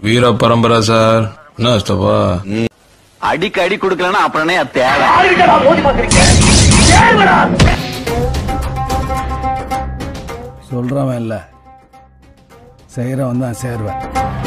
வீர பரம்பரை சார் என்ன அஸ்தபா அடிக்கு அடி கொடுக்கலன்னா அப்புறம் என்ன தேவை சொல்றவன் இல்ல செய்யறவன் தான் சேர்வேன்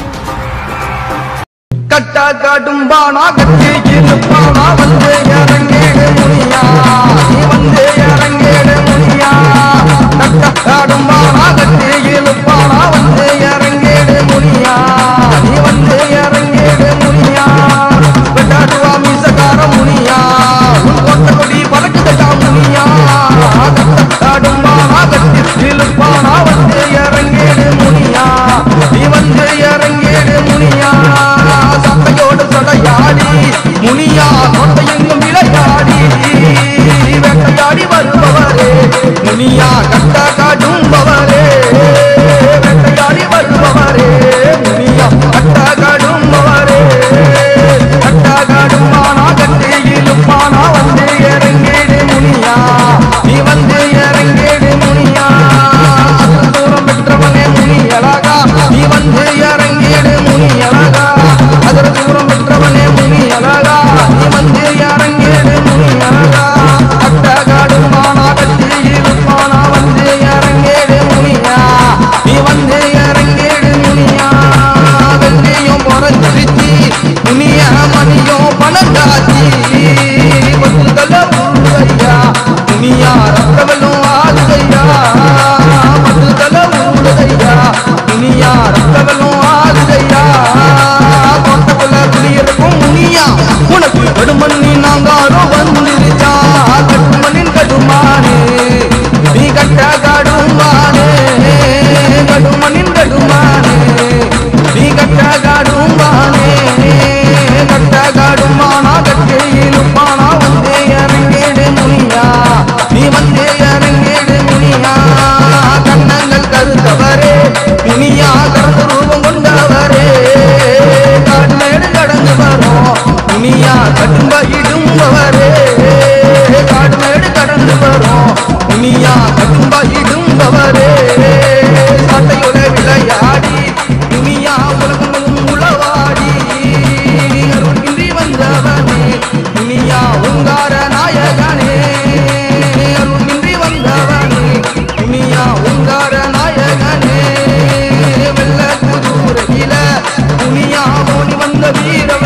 கட்டா காடும்பானா கட்டி இருப்பானா வந்து இறங்கேடு முனியா நீ வந்து இறங்கேடு முனியா கட்டா காடும்பானா கட்டி இருப்பானா வந்து இறங்கேடு முனியா நீ வந்து இறங்கேடு முனியா வெட்டாடுவா மீசக்கார முனியா உன் கொட்ட கொடி பறக்குதட்டா முனியா கட்டா காடும்பானா கட்டி இருப்பானா வந்து இறங்கேடு முனியா நீ வந்து இறங்கேடு முனியா சட்டையோடு சடையாடி முனியா கொட்டையெங்கும் விளையாடி வேட்டையாடி வருபவரே முனியா கட்ட காடும்பவரே வேட்டையாடி வருபவரே முனியா கட்ட காடும்பவரே கட்ட காடுமானா கட்டி இழுப்பானா வந்து இறங்கேடு முனியா நீ வந்து இறங்கேடு முனியா அசல் தூரம் பெற்றவனே முனி அழகா நீ வந்து இறங்கேடு முனி அழகா அதர தூரம் பெற்றவனே முனி அழகா நீ வந்து இறங்கேடு முனி அழகா அட்ட காடுமானா கட்டி இருப்பானா வந்து இறங்கேடு முனியா நீ வந்து இறங்கேடு முனியா வெள்ளியும் பொறஞ்சிருச்சி முனிய மணியும் பணங்காச்சி ஒத்துதல ஊழுதையா முனியா ரத்தவலும் ஆளுதையா ஒத்துதல ஊழுதையா முனியா ரத்தவலும் ஆளுதையா கோட்டக்குள்ள குடியிருக்கும் முனியா உனக்கு கடுமண்ணி நாங்காரோ வந்துருச்சா கட்டுமண்ணின் கடுமானே நீ கட்ட கடுமானே கடுமண்ணின் கடுமானே நீ கட்ட கடுமானே கட்ட கடுமானா கட்டி இழுப்பானா வந்து இறங்கேடு முனியா நீ வந்து இறங்கேடு முனியா கண்ணங்கள் கருத்தவரே முனியா கருத்து ரூபம் கொண்டவரே காடுமேடு கடந்து வரும் முனியா கடும்ப இடும்பவரே காடுமேடு கடந்து வரும் முனியா கடும்ப இடும்பவரே சட்டையோட விளையாடி முனியா உலகமும் உளவாடி அருள்கின்றி வந்தவனே முனியா உங்கார நாயகனே அருள்கின்றி வந்தவனே முனியா உங்கார நாயகனே வெள்ள குதூரையில முனியா மோனி வந்த வீரவ